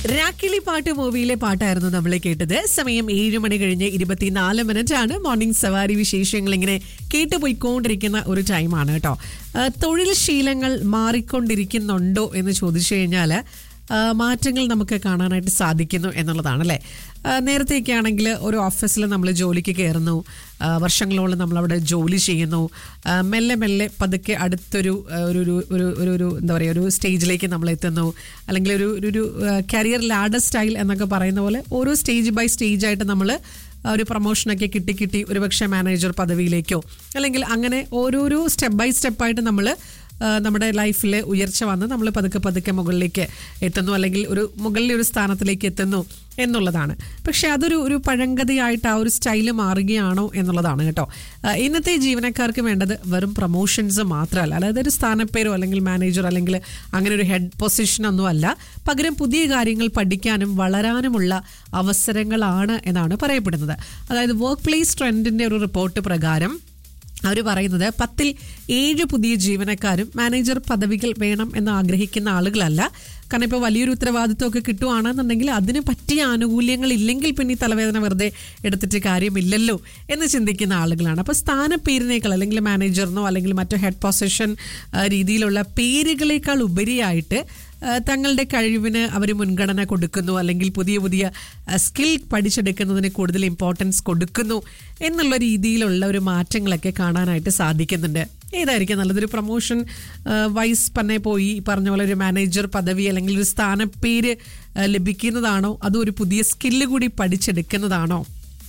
രാക്കിളി പാട്ട് മൂവിയിലെ പാട്ടായിരുന്നു നമ്മൾ കേട്ടത് സമയം ഏഴ് മണി കഴിഞ്ഞ് ഇരുപത്തിനാല് മിനിറ്റ് ആണ് മോർണിംഗ് സവാരി വിശേഷങ്ങൾ ഇങ്ങനെ കേട്ടുപോയിക്കൊണ്ടിരിക്കുന്ന ഒരു ടൈമാണ് കേട്ടോ ആ, തൊഴിൽ ശീലങ്ങൾ മാറിക്കൊണ്ടിരിക്കുന്നുണ്ടോ എന്ന് ചോദിച്ചു കഴിഞ്ഞാൽ മാറ്റങ്ങൾ നമുക്ക് കാണാനായിട്ട് സാധിക്കുന്നു എന്നുള്ളതാണ് അല്ലേ ആ, നേരത്തെയൊക്കെ ആണെങ്കിൽ ഒരു ഓഫീസിൽ നമ്മൾ ജോലിക്ക് കയറുന്നു ആ, വർഷങ്ങളോളം നമ്മളവിടെ ജോലി ചെയ്യുന്നു ആ, മെല്ലെ മെല്ലെ പതുക്കെ അടുത്തൊരു ആ, ഒരു ഒരു ഒരു ഒരു ഒരു എന്താ പറയുക ഒരു സ്റ്റേജിലേക്ക് നമ്മൾ എത്തുന്നു അല്ലെങ്കിൽ ഒരു ഒരു- ഒരു കരിയർ ലാഡർ സ്റ്റൈൽ എന്നൊക്കെ പറയുന്ന പോലെ ഓരോ സ്റ്റേജ് ബൈ സ്റ്റേജ് ആയിട്ട് നമ്മൾ ഒരു പ്രൊമോഷനൊക്കെ കിട്ടി കിട്ടി ഒരുപക്ഷെ മാനേജർ പദവിയിലേക്കോ അല്ലെങ്കിൽ അങ്ങനെ ഓരോരോ സ്റ്റെപ്പ് ബൈ സ്റ്റെപ്പായിട്ട് നമ്മൾ നമ്മുടെ ലൈഫിൽ ഉയർച്ച വന്ന് നമ്മൾ പതുക്കെ പതുക്കെ മുകളിലേക്ക് എത്തുന്നു അല്ലെങ്കിൽ ഒരു മുകളിലെ ഒരു സ്ഥാനത്തിലേക്ക് എത്തുന്നു എന്നുള്ളതാണ് പക്ഷെ അതൊരു ഒരു പഴങ്കതയായിട്ട് ആ ഒരു സ്റ്റൈല് മാറുകയാണോ എന്നുള്ളതാണ് കേട്ടോ ആ, ഇന്നത്തെ ജീവനക്കാർക്ക് വേണ്ടത് വെറും പ്രൊമോഷൻസ് മാത്രമല്ല അല്ലാതെ ഒരു സ്ഥാനപ്പേരോ അല്ലെങ്കിൽ മാനേജർ അല്ലെങ്കിൽ അങ്ങനെ ഒരു ഹെഡ് പൊസിഷനൊന്നും അല്ല പകരം പുതിയ കാര്യങ്ങൾ പഠിക്കാനും വളരാനുമുള്ള അവസരങ്ങളാണ് എന്നാണ് പറയപ്പെടുന്നത് അതായത് വർക്ക് പ്ലേസ് ട്രെൻഡിന്റെ ഒരു റിപ്പോർട്ട് പ്രകാരം അവർ പറയുന്നത് പത്തിൽ ഏഴ് പുതിയ ജീവനക്കാരും മാനേജർ പദവികൾ വേണം എന്ന് ആഗ്രഹിക്കുന്ന ആളുകളല്ല കാരണം ഇപ്പോൾ വലിയൊരു ഉത്തരവാദിത്വമൊക്കെ കിട്ടുവാണെന്നുണ്ടെങ്കിൽ അതിന് പറ്റിയ ആനുകൂല്യങ്ങൾ ഇല്ലെങ്കിൽ പിന്നെ ഈ തലവേദന വെറുതെ എടുത്തിട്ട് കാര്യമില്ലല്ലോ എന്ന് ചിന്തിക്കുന്ന ആളുകളാണ് അപ്പോൾ സ്ഥാനപ്പേരിനേക്കാൾ അല്ലെങ്കിൽ മാനേജറിനോ അല്ലെങ്കിൽ മറ്റു ഹെഡ് പൊസിഷൻ രീതിയിലുള്ള പേരുകളേക്കാൾ ഉപരിയായിട്ട് ആ, തങ്ങളുടെ കഴിവിന് അവർ മുൻഗണന കൊടുക്കുന്നു അല്ലെങ്കിൽ പുതിയ പുതിയ സ്കിൽ പഠിച്ചെടുക്കുന്നതിന് കൂടുതൽ ഇമ്പോർട്ടൻസ് കൊടുക്കുന്നു എന്നുള്ള രീതിയിലുള്ള ഒരു മാറ്റങ്ങളൊക്കെ കാണാനായിട്ട് സാധിക്കുന്നുണ്ട് ഏതായിരിക്കും നല്ലതൊരു പ്രൊമോഷൻ വൈസ് തന്നെ പോയി ഈ പറഞ്ഞ പോലെ ഒരു മാനേജർ പദവി അല്ലെങ്കിൽ ഒരു സ്ഥാനപ്പേര് ആ, ലഭിക്കുന്നതാണോ അതോ ഒരു പുതിയ സ്കില്ല് കൂടി പഠിച്ചെടുക്കുന്നതാണോ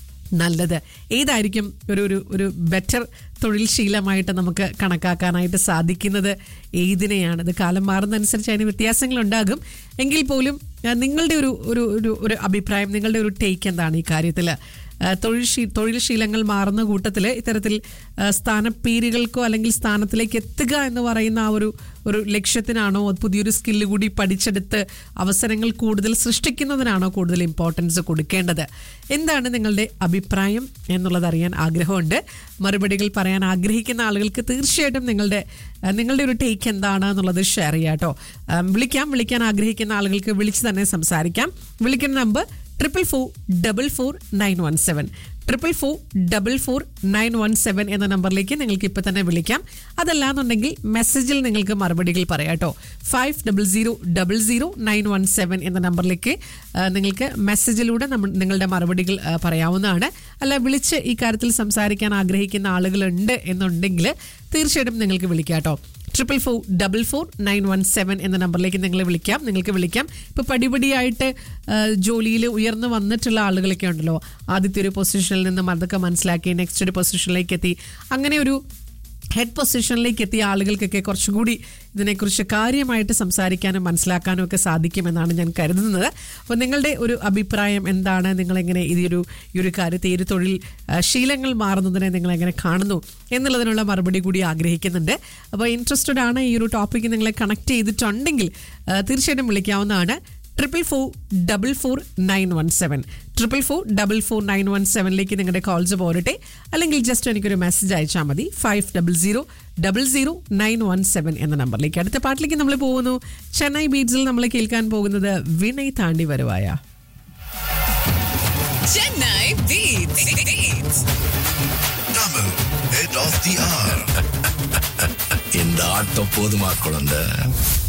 നല്ലത് ഏതായിരിക്കും ഒരു ഒരു ഒരു ബെറ്റർ തൊഴിൽ ശീലമായിട്ട് നമുക്ക് കണക്കാക്കാനായിട്ട് സാധിക്കുന്നത് ഏതിനെയാണ് ഇത് കാലം മാറുന്നതനുസരിച്ച് അതിന് വ്യത്യാസങ്ങളുണ്ടാകും എങ്കിൽ പോലും ആ, നിങ്ങളുടെ ഒരു ഒരു ഒരു ഒരു അഭിപ്രായം നിങ്ങളുടെ ഒരു ടേക്ക് എന്താണ് ഈ കാര്യത്തിൽ ആ, തൊഴിൽ ശീ- തൊഴിൽ ശീലങ്ങൾ മാറുന്ന കൂട്ടത്തിൽ ഇത്തരത്തിൽ ആ, സ്ഥാനപ്പേരുകൾക്കോ അല്ലെങ്കിൽ സ്ഥാനത്തിലേക്ക് എത്തുക എന്ന് പറയുന്ന ആ ഒരു ഒരു ലക്ഷ്യത്തിനാണോ അത് പുതിയൊരു സ്കില്ല് കൂടി പഠിച്ചെടുത്ത് അവസരങ്ങൾ കൂടുതൽ സൃഷ്ടിക്കുന്നതിനാണോ കൂടുതൽ ഇമ്പോർട്ടൻസ് കൊടുക്കേണ്ടത് എന്താണ് നിങ്ങളുടെ അഭിപ്രായം എന്നുള്ളത് അറിയാൻ ആഗ്രഹമുണ്ട് മറുപടികൾ പറയാൻ ആഗ്രഹിക്കുന്ന ആളുകൾക്ക് തീർച്ചയായിട്ടും നിങ്ങളുടെ ആ, നിങ്ങളുടെ ഒരു ടേക്ക് എന്താണ് എന്നുള്ളത് ഷെയർ ചെയ്യാം കേട്ടോ ആ, വിളിക്കാം വിളിക്കാൻ ആഗ്രഹിക്കുന്ന ആളുകൾക്ക് വിളിച്ച് തന്നെ സംസാരിക്കാം വിളിക്കുന്ന number triple four double four nine one seven triple four double four nine one seven എന്ന നമ്പറിലേക്ക് നിങ്ങൾക്ക് ഇപ്പം തന്നെ വിളിക്കാം അതല്ലാന്നുണ്ടെങ്കിൽ മെസ്സേജിൽ നിങ്ങൾക്ക് മറുപടികൾ പറയാം കേട്ടോ five double zero double zero nine one seven എന്ന നമ്പറിലേക്ക് ആ, നിങ്ങൾക്ക് മെസ്സേജിലൂടെ നമ്മൾ നിങ്ങളുടെ മറുപടികൾ ആ, പറയാവുന്നതാണ് അല്ല വിളിച്ച് ഈ കാര്യത്തിൽ സംസാരിക്കാൻ ആഗ്രഹിക്കുന്ന ആളുകളുണ്ട് എന്നുണ്ടെങ്കിൽ തീർച്ചയായിട്ടും നിങ്ങൾക്ക് വിളിക്കാം കേട്ടോ triple four double four nine one seven എന്ന നമ്പറിലേക്ക് നിങ്ങൾ വിളിക്കാം നിങ്ങൾക്ക് വിളിക്കാം ഇപ്പോൾ പടിപടിയായിട്ട് ജോലിയിൽ ഉയർന്നു വന്നിട്ടുള്ള ആളുകളൊക്കെ ഉണ്ടല്ലോ ആദ്യത്തെ ഒരു പൊസിഷനിൽ നിന്നും അതൊക്കെ മനസ്സിലാക്കി നെക്സ്റ്റ് ഒരു പൊസിഷനിലേക്ക് എത്തി അങ്ങനെ ഒരു ഹെഡ് പൊസിഷനിലേക്ക് എത്തിയ ആളുകൾക്കൊക്കെ കുറച്ചുകൂടി ഇതിനെക്കുറിച്ച് കാര്യമായിട്ട് സംസാരിക്കാനും മനസ്സിലാക്കാനും ഒക്കെ സാധിക്കുമെന്നാണ് ഞാൻ കരുതുന്നത് അപ്പോൾ നിങ്ങളുടെ ഒരു അഭിപ്രായം എന്താണ് നിങ്ങളെങ്ങനെ ഈ ഒരു ഈ ഒരു കാര്യത്തെ ഈ ഒരു തൊഴിൽ ആ, ശീലങ്ങൾ മാറുന്നതിനെ നിങ്ങൾ എങ്ങനെ കാണുന്നു എന്നുള്ളതിനുള്ള മറുപടി കൂടി ആഗ്രഹിക്കുന്നുണ്ട് അപ്പോൾ ഇൻട്രസ്റ്റഡ് ആണ് ഈ ഒരു ടോപ്പിക്ക് നിങ്ങളെ കണക്ട് ചെയ്തിട്ടുണ്ടെങ്കിൽ ആ, തീർച്ചയായിട്ടും വിളിക്കാവുന്നതാണ് triple four double four nine one seven triple four double four nine one സെവനിലേക്ക് നിങ്ങളുടെ കോൾസ് പോരട്ടെ അല്ലെങ്കിൽ ജസ്റ്റ് എനിക്കൊരു മെസ്സേജ് അയച്ചാൽ മതി five double zero double zero nine one seven എന്ന നമ്പറിലേക്ക് അടുത്ത പാട്ടിലേക്ക് നമ്മൾ പോകുന്നു ചെന്നൈ ബീച്ചിൽ നമ്മൾ കേൾക്കാൻ പോകുന്നത് വിനയ് താണ്ടി വരുവായ Chennai Beats. Beats. Tamil, head of the hour. இந்த ஆட்டம் போதுமா குழந்தை